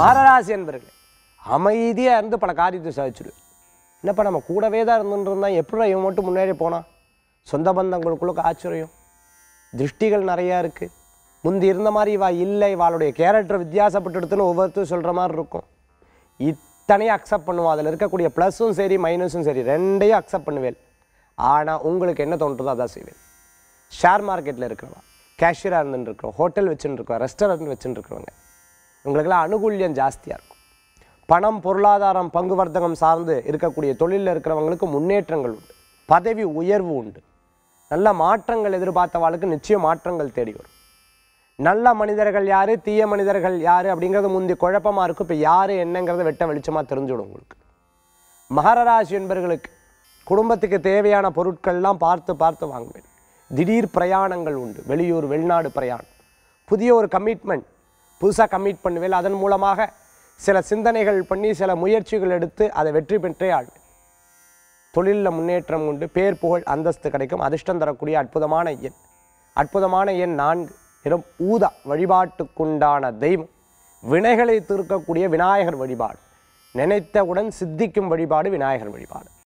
மகராசி என்பர்களே அமைதியாக இருந்து பல காரியத்தை சாதிச்சிடுவேன் என்னப்பா நம்ம கூடவே தான் இருந்துட்டு இருந்தால் எப்படி இவன் மட்டும் முன்னேறி போனான் சொந்த பந்தங்களுக்குள்ள ஆச்சரியம் திருஷ்டிகள் நிறையா இருக்குது முந்தி இருந்த மாதிரி இவா இல்லை இவாளுடைய கேரக்டர் வித்தியாசப்பட்டுடுத்துன்னு ஒவ்வொருத்தரும் சொல்கிற மாதிரி இருக்கும் இத்தனையும் அக்செப்ட் பண்ணுவோம் அதில் இருக்கக்கூடிய ப்ளஸ்ஸும் சரி மைனஸும் சரி ரெண்டையும் அக்செப்ட் பண்ணுவேன் ஆனால் உங்களுக்கு என்ன தோன்றுதோ அதான் செய்வேன் ஷேர் மார்க்கெட்டில் இருக்கிறவா கேஷியராக இருந்துட்டு இருக்கிறோம் ஹோட்டல் வச்சுட்டு இருக்கோம் ரெஸ்டாரண்ட் வச்சுட்டு இருக்கிறவங்க உங்களுக்கெல்லாம் அனுகூல்யம் ஜாஸ்தியாக இருக்கும் பணம் பொருளாதாரம் பங்கு வர்த்தகம் சார்ந்து இருக்கக்கூடிய தொழிலில் இருக்கிறவங்களுக்கு முன்னேற்றங்கள் உண்டு பதவி உயர்வு உண்டு நல்ல மாற்றங்கள் எதிர்பார்த்தவாளுக்கு நிச்சயம் மாற்றங்கள் தேடி வரும் நல்ல மனிதர்கள் யார் தீய மனிதர்கள் யார் அப்படிங்கிறது முந்தி குழப்பமாக இருக்கும் இப்போ யார் என்னங்கிறத வெட்ட வெளிச்சமாக தெரிஞ்சுடும் உங்களுக்கு மகர ராசி என்பவர்களுக்கு குடும்பத்துக்கு தேவையான பொருட்கள்லாம் பார்த்து பார்த்து வாங்குவேன் திடீர் பிரயாணங்கள் உண்டு வெளியூர் வெளிநாடு பிரயாணம் புதிய ஒரு கமிட்மெண்ட் புதுசாக கமிட் பண்ணுவேன் அதன் மூலமாக சில சிந்தனைகள் பண்ணி சில முயற்சிகள் எடுத்து அதை வெற்றி பெற்றே ஆழ்வேன் தொழிலில் முன்னேற்றம் உண்டு பேர் புகழ் அந்தஸ்து கிடைக்கும் அதிர்ஷ்டம் தரக்கூடிய அற்புதமான எண் அற்புதமான எண் நான்கு நிறம் ஊதா வழிபாட்டுக்குண்டான தெய்வம் வினைகளை தீர்க்கக்கூடிய விநாயகர் வழிபாடு நினைத்தவுடன் சித்திக்கும் வழிபாடு விநாயகர் வழிபாடு